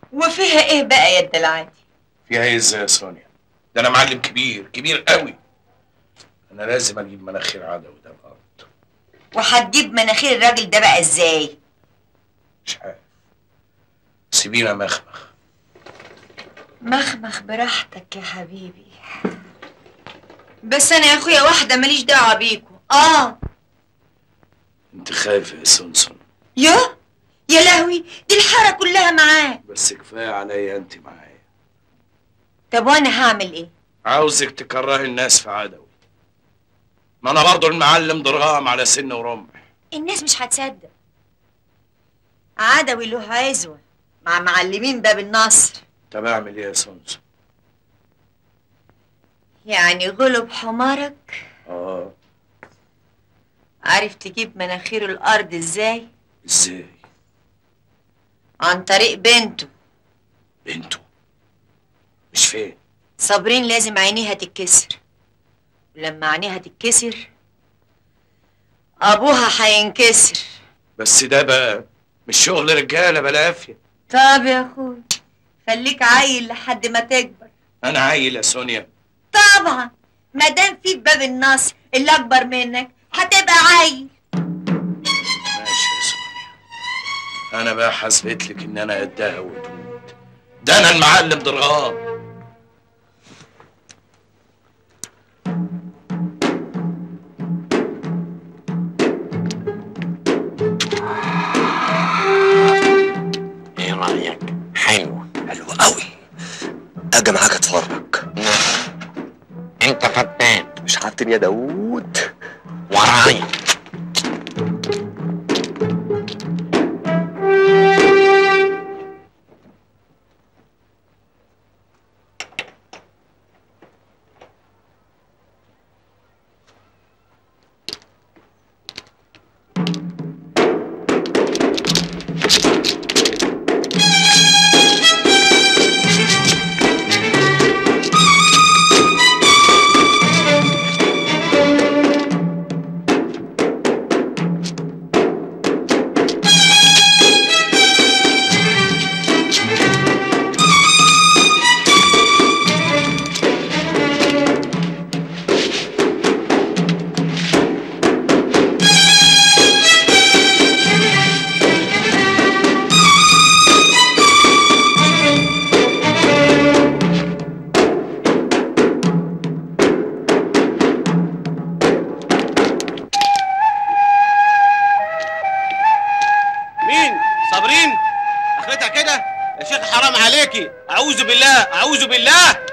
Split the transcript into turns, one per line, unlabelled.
وفيها ايه بقى يا الدلعاتي
فيها ايه ازاي يا سونيا ده انا معلم كبير كبير قوي انا لازم اجيب مناخير عدوي ده الارض
وهتجيب مناخير الراجل ده بقى ازاي
مش عارف سيبينا مخمخ
مخمخ براحتك يا حبيبي بس انا يا اخويا واحده ماليش دعوه بيكم اه
انت خايفه يا سونسون
يا يا لهوي دي الحاره كلها معاه
بس كفايه عليا انت معايا
طب وانا هعمل ايه
عاوزك تكرهي الناس في عدوي ما انا برضه المعلم ضرغام على سن ورمح
الناس مش هتصدق عدوي له عزوه مع معلمين باب النصر
طب اعمل ايه يا سونسون
يعني غلب حمارك
اه
عارف تجيب مناخير الارض ازاي
ازاي
عن طريق بنته
بنته مش فين
صابرين لازم عينيها تتكسر ولما عينيها تتكسر ابوها هينكسر
بس ده بقى مش شغل رجاله بلافيه
طب يا اخوي خليك عيل لحد ما تكبر
انا عيل يا سونيا
طبعا ما دام في باب النصر اللي اكبر منك هتبقى عيل
ماشي يا سونيا انا بقى حسبت لك ان انا قدها ودود ده انا المعلم ضرغام
ايه رايك حلو
حلو قوي اجي معاك اتفرج
انت فتان
مش حاطين يا داوود
ورايا
مين صابرين اخرتها كده يا شيخ حرام عليكي اعوذ بالله اعوذ بالله